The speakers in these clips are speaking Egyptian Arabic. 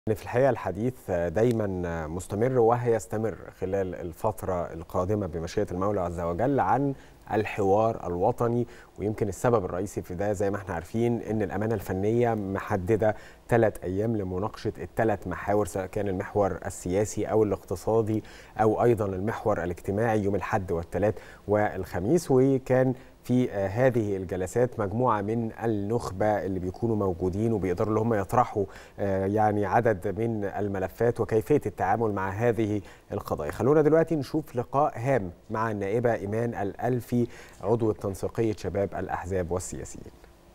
في الحقيقة الحديث دايما مستمر وهيستمر خلال الفترة القادمة بمشيئة المولى عز وجل عن الحوار الوطني ويمكن السبب الرئيسي في ده زي ما احنا عارفين ان الامانه الفنيه محدده ثلاث ايام لمناقشه الثلاث محاور سواء كان المحور السياسي او الاقتصادي او ايضا المحور الاجتماعي يوم الاحد والثلاث والخميس وكان في هذه الجلسات مجموعه من النخبه اللي بيكونوا موجودين وبيقدروا اللي هم يطرحوا يعني عدد من الملفات وكيفيه التعامل مع هذه القضايا. خلونا دلوقتي نشوف لقاء هام مع النائبه ايمان الالفي عضو تنسيقيه شباب الاحزاب والسياسيين.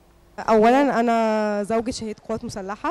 اولا انا زوجة شهيد قوات مسلحه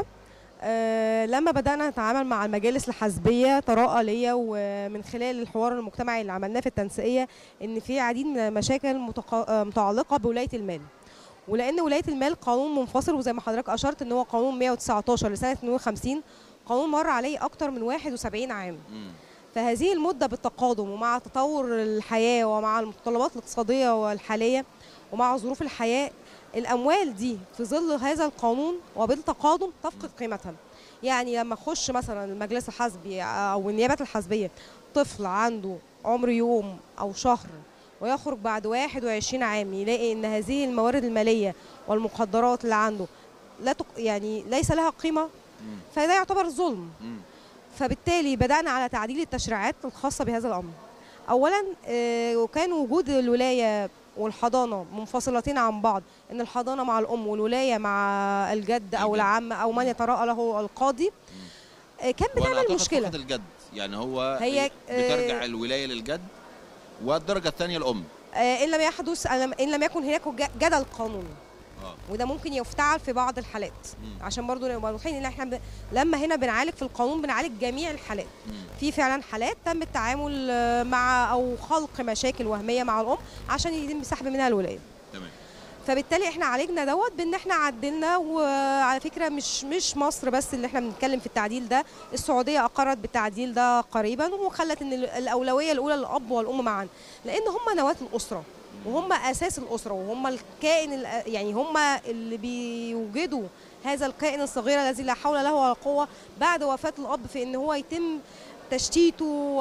أه لما بدانا نتعامل مع المجالس الحزبيه تراءى ليا ومن خلال الحوار المجتمعي اللي عملناه في التنسيقيه ان في عديد من المشاكل متق... متعلقه بولايه المال ولان ولايه المال قانون منفصل وزي ما حضرتك اشرت ان هو قانون 119 لسنه 52 قانون مر عليه اكتر من 71 عام فهذه المده بالتقادم ومع تطور الحياه ومع المتطلبات الاقتصاديه والحاليه ومع ظروف الحياه الاموال دي في ظل هذا القانون وبالتقادم تفقد قيمتها يعني لما اخش مثلا المجلس الحزبي او النيابات الحزبيه طفل عنده عمر يوم او شهر ويخرج بعد 21 عام يلاقي ان هذه الموارد الماليه والمقدرات اللي عنده لا تق... يعني ليس لها قيمه فده يعتبر ظلم فبالتالي بدانا على تعديل التشريعات الخاصه بهذا الامر اولا وكان وجود الولايه والحضانه منفصلتين عن بعض ان الحضانه مع الام والولايه مع الجد او العم او من يتراءى له القاضي كان بتعمل مشكله فقط الجد يعني هو هي بترجع آه الولايه للجد والدرجه الثانيه الام آه ان لم يحدث ان لم يكن هناك جدل قانوني آه. وده ممكن يفتعل في بعض الحالات مم. عشان برضو نبقى واضحين ان احنا ب... لما هنا بنعالج في القانون بنعالج جميع الحالات مم. في فعلا حالات تم التعامل مع او خلق مشاكل وهميه مع الام عشان يتم سحب منها الولايه تمام فبالتالي احنا عالجنا دوت بان احنا عدلنا وعلى فكره مش مش مصر بس اللي احنا بنتكلم في التعديل ده السعوديه اقرت بالتعديل ده قريبا وخلت ان الاولويه الاولى للاب والام معا لان هم نواه الاسره وهم اساس الاسره وهم الكائن يعني هم اللي بيوجدوا هذا الكائن الصغير الذي لا حول له ولا قوه بعد وفاه الاب في ان هو يتم تشتيته و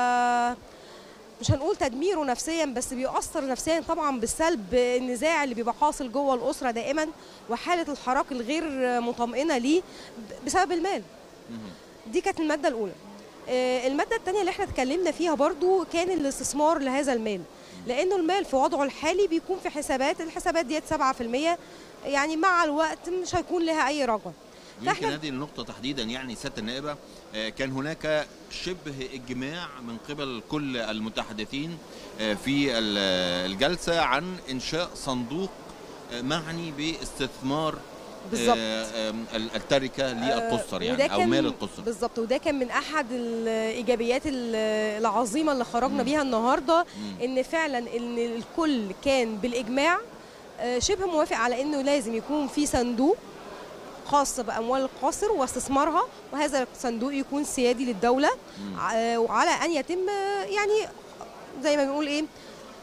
مش هنقول تدميره نفسيا بس بيؤثر نفسيا طبعا بالسلب النزاع اللي بيبقى حاصل جوه الاسره دائما وحاله الحراك الغير مطمئنه ليه بسبب المال دي كانت الماده الاولى الماده الثانيه اللي احنا اتكلمنا فيها برضو كان الاستثمار لهذا المال لانه المال في وضعه الحالي بيكون في حسابات الحسابات ديت 7% يعني مع الوقت مش هيكون لها اي رجعه يمكن هذه النقطة تحديدا يعني سيادة النائبة كان هناك شبه اجماع من قبل كل المتحدثين في الجلسة عن إنشاء صندوق معني باستثمار بالظبط التركه للقصر يعني او مال القصر بالظبط وده كان من احد الايجابيات العظيمه اللي خرجنا بيها النهارده مم. ان فعلا ان الكل كان بالاجماع شبه موافق على انه لازم يكون في صندوق خاص باموال القاصر واستثمارها وهذا الصندوق يكون سيادي للدوله مم. وعلى ان يتم يعني زي ما بنقول ايه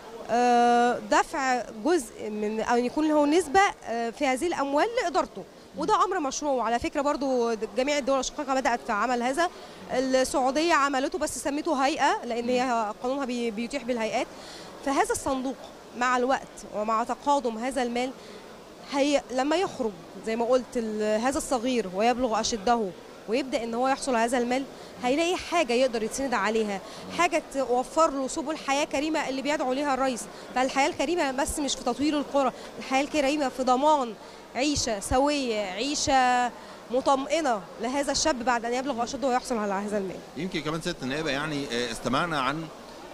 دفع جزء من او يكون له نسبه في هذه الاموال لادارته وده امر مشروع وعلى فكره برضو جميع الدول الشقيقه بدات في عمل هذا السعوديه عملته بس سميته هيئه لان هي قانونها بيتيح بالهيئات فهذا الصندوق مع الوقت ومع تقادم هذا المال هي لما يخرج زي ما قلت هذا الصغير ويبلغ اشده ويبدا ان هو يحصل على هذا المال هيلاقي حاجه يقدر يتسند عليها حاجه توفر له سبل حياه كريمه اللي بيدعو ليها الرئيس فالحياه الكريمه بس مش في تطوير القرى الحياه الكريمه في ضمان عيشه سويه عيشه مطمئنه لهذا الشاب بعد ان يبلغ اشده ويحصل على هذا المال يمكن كمان سياده النائبه يعني استمعنا عن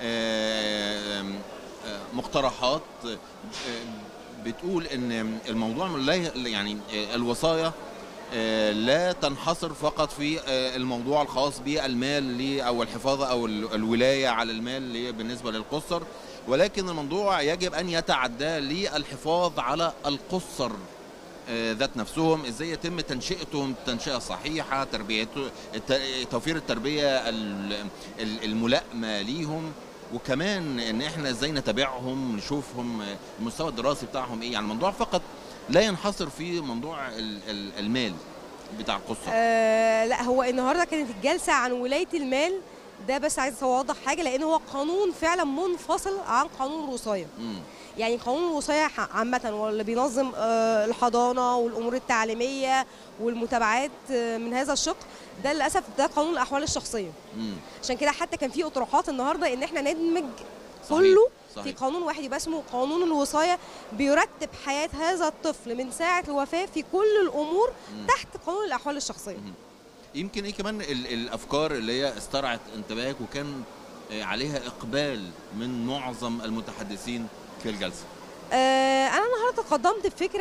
مقترحات بتقول ان الموضوع لا يعني الوصايا لا تنحصر فقط في الموضوع الخاص بالمال او الحفاظ او الولايه على المال بالنسبه للقصر ولكن الموضوع يجب ان يتعدى للحفاظ على القصر ذات نفسهم ازاي يتم تنشئتهم تنشئه صحيحه تربيته توفير التربيه الملائمه ليهم وكمان ان احنا ازاي نتابعهم نشوفهم المستوى الدراسي بتاعهم ايه يعني الموضوع فقط لا ينحصر في موضوع المال بتاع القصه آه لا هو النهارده كانت الجلسه عن ولايه المال ده بس عايز اوضح حاجه لان هو قانون فعلا منفصل عن قانون الوصايه مم. يعني قانون الوصايه ح- عامه هو اللي بينظم آه، الحضانه والامور التعليميه والمتابعات آه، من هذا الشق ده للاسف ده قانون الاحوال الشخصيه مم. عشان كده حتى كان في اطروحات النهارده ان احنا ندمج صحيح، كله في صحيح. قانون واحد يبقى اسمه قانون الوصايه بيرتب حياه هذا الطفل من ساعه الوفاه في كل الامور مم. تحت قانون الاحوال الشخصيه يمكن ايه كمان ال- الافكار اللي هي استرعت انتباهك وكان آه، عليها اقبال من معظم المتحدثين في الجلسه آه، انا النهارده قدمت بفكره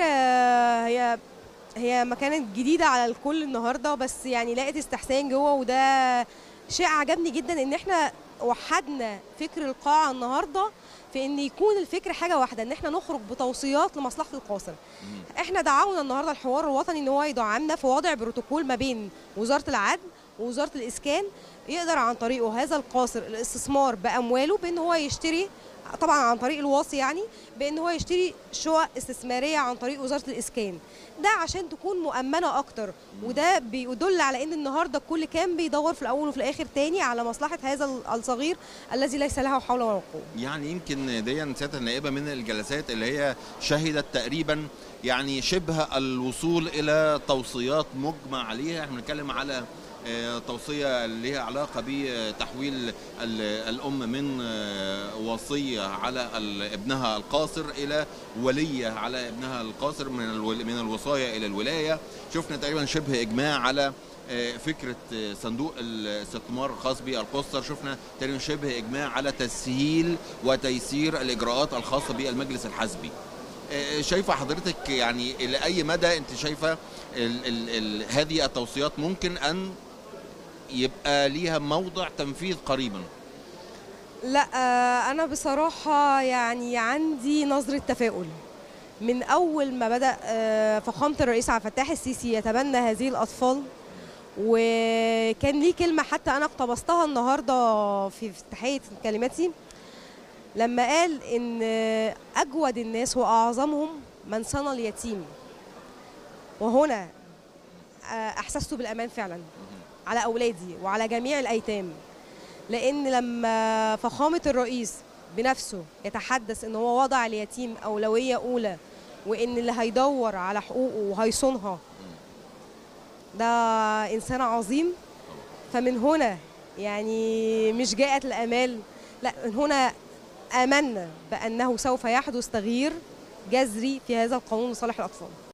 هي هي ما كانت جديده على الكل النهارده بس يعني لقيت استحسان جوه وده شيء عجبني جدا ان احنا وحدنا فكر القاعه النهارده في ان يكون الفكر حاجه واحده ان احنا نخرج بتوصيات لمصلحه القاصر مم. احنا دعونا النهارده الحوار الوطني ان هو يدعمنا في وضع بروتوكول ما بين وزاره العدل ووزاره الاسكان يقدر عن طريقه هذا القاصر الاستثمار بامواله بان هو يشتري طبعا عن طريق الوصي يعني بان هو يشتري شقق استثماريه عن طريق وزاره الاسكان ده عشان تكون مؤمنه اكتر وده بيدل على ان النهارده الكل كان بيدور في الاول وفي الاخر تاني على مصلحه هذا الصغير الذي ليس له حول ولا قوه يعني يمكن دي سياده النائبه من الجلسات اللي هي شهدت تقريبا يعني شبه الوصول الى توصيات مجمع عليها احنا بنتكلم على آه، توصيه ليها علاقه بتحويل ال- الام من آه، وصيه على ال- ابنها القاصر الى وليه على ابنها القاصر من الول- من الوصايه الى الولايه شفنا تقريبا شبه اجماع على آه، فكره آه، صندوق الاستثمار الخاص بالقصر شفنا تقريبا شبه اجماع على تسهيل وتيسير الاجراءات الخاصه بالمجلس الحزبي آه، شايفه حضرتك يعني الى اي مدى انت شايفه ال ال ال هذه التوصيات ممكن ان يبقى ليها موضع تنفيذ قريبا لا آه، انا بصراحه يعني عندي نظره تفاؤل من اول ما بدا آه، فخامه الرئيس عبد الفتاح السيسي يتبنى هذه الاطفال وكان ليه كلمه حتى انا اقتبستها النهارده في افتتاحيه كلمتي لما قال ان آه، اجود الناس واعظمهم من صنى اليتيم وهنا آه، احسست بالامان فعلا على اولادي وعلى جميع الايتام لان لما فخامه الرئيس بنفسه يتحدث ان هو وضع اليتيم اولويه اولى وان اللي هيدور على حقوقه وهيصونها ده انسان عظيم فمن هنا يعني مش جاءت الامال لا من هنا امنا بانه سوف يحدث تغيير جذري في هذا القانون لصالح الاطفال